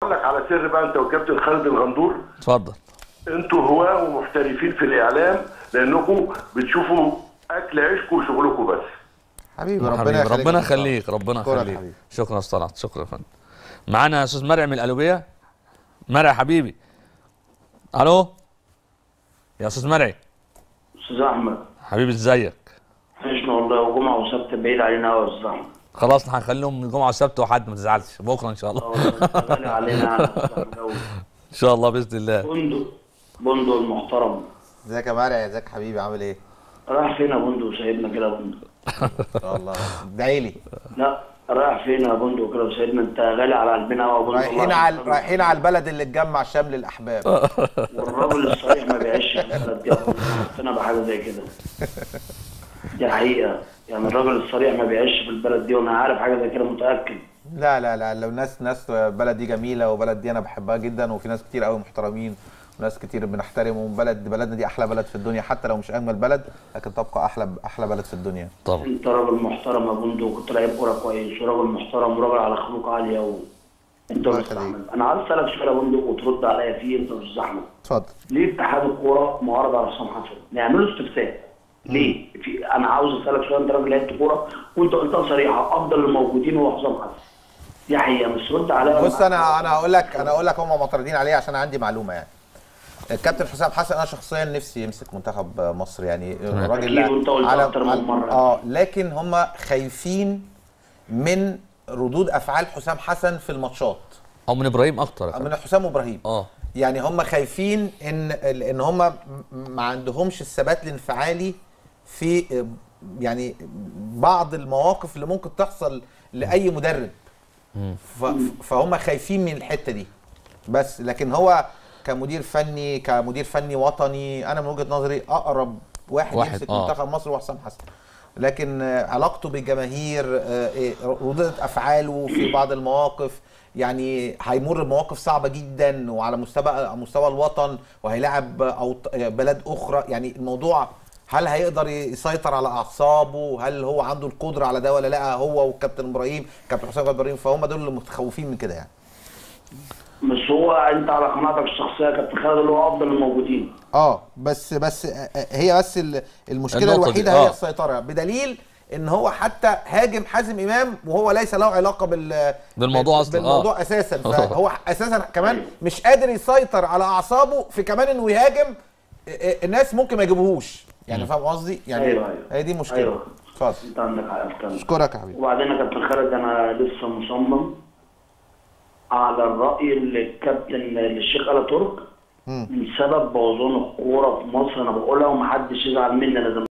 اقول لك على سر بقى انت وكابتن خالد الغندور اتفضل انتوا هواة ومحترفين في الاعلام لانكم بتشوفوا اكل عيشكم وشغلكم بس حبيبي حبيبي ربنا يخليك ربنا يا أستاذ. يخليك ربنا أشكرك يخليك حبيبي. شكرا يا استاذ طلعت شكرا يا فندم معانا يا استاذ مرعي من القلوبيه مرعي حبيبي الو يا استاذ مرعي استاذ احمد حبيبي ازيك عشنا والله وجمعه وسبت بعيد علينا قوي يا استاذ احمد خلاص هنخليهم الجمعه والسبت وحد ما تزعلش بكره ان شاء الله غالي علينا يعني يا أستاذ أحمد أوي. ان شاء الله باذن الله بندق بندق المحترم ازيك يا مرعي ازيك حبيبي عامل ايه؟ رايح فين يا بندق سايبنا كده يا بندق ان شاء الله ادعي لي لا رايح فين يا بندق كده وسايبنا انت غالي على قلبنا قوي يا بندق رايحين الله على يحفظك. رايحين على البلد اللي تجمع شمل الاحباب والراجل الصريح ما بيعيش في البلد دي يا بندق. أنا مقتنع بحاجه زي كده دي حقيقه يعني الراجل الصريح ما بيعيش في البلد دي وانا عارف حاجه زي كده متاكد لا لا لا لو ناس ناس بلد دي جميله وبلد دي انا بحبها جدا وفي ناس كتير قوي محترمين وناس كتير بنحترمهم بلد بلدنا دي احلى بلد في الدنيا حتى لو مش اجمل بلد لكن تبقى احلى احلى بلد في الدنيا طبعا انت راجل محترم يا بندق وكنت لعيب كوره كويس وراجل محترم وراجل على خلق عاليه و... انت الله مستحمل يخليك. انا عايز اسالك سؤال يا بندق وترد عليا فيه انت مش زحمه اتفضل ليه اتحاد الكوره معارض على حسام حسن؟ نعمله استفتاء ليه؟ في انا عاوز اسالك سؤال انت راجل لعبت كوره وانت قلتها صريحه افضل الموجودين هو حسام حسن دي حقيقه مش رد عليا بص انا انا هقول لك انا هقول لك هم معترضين عليه عشان عندي معلومه يعني الكابتن حسام حسن انا شخصيا نفسي يمسك منتخب مصر يعني الراجل أكيد، وأنت قلت أكتر من مرة. اه لكن هم خايفين من ردود افعال حسام حسن في الماتشات او من ابراهيم اكتر يا فندم. من حسام وابراهيم اه يعني هم خايفين ان ان هم م- ما عندهمش الثبات الانفعالي في يعني بعض المواقف اللي ممكن تحصل لاي مدرب ف- فهم خايفين من الحته دي بس لكن هو كمدير فني كمدير فني وطني انا من وجهه نظري اقرب واحد, واحد، يمسك آه. منتخب مصر هو حسام حسن لكن آه، علاقته بالجماهير آه، إيه، ردود افعاله في بعض المواقف يعني هيمر بمواقف صعبه جدا وعلى مستوى على مستوى الوطن وهيلاعب أو بلد اخرى يعني الموضوع هل هيقدر يسيطر على اعصابه هل هو عنده القدره على ده ولا لا هو والكابتن ابراهيم كابتن حسام ابراهيم فهم دول اللي متخوفين من كده يعني مش هو انت على قناعتك الشخصيه كابتن خالد اللي هو افضل الموجودين اه بس بس آه، آه، هي بس ال- المشكله النقطة دي، الوحيده آه. هي السيطره بدليل ان هو حتى هاجم حازم امام وهو ليس له علاقه بال بالموضوع أصلاً، آه. بالموضوع اساسا فهو اساسا كمان مش قادر يسيطر على اعصابه في كمان انه يهاجم آه، آه، الناس ممكن ما يجيبوهوش يعني فاهم قصدي يعني أيوة، أيوة. هي دي مشكله أيوة. اتفضل انت عندك حق في كلامك. اشكرك يا حبيبي وبعدين يا كابتن خالد انا لسه مصمم على الراي اللي الكابتن الشيخ آل ترك من سبب بوظان الكوره في مصر انا بقولها ومحدش يزعل مني لازم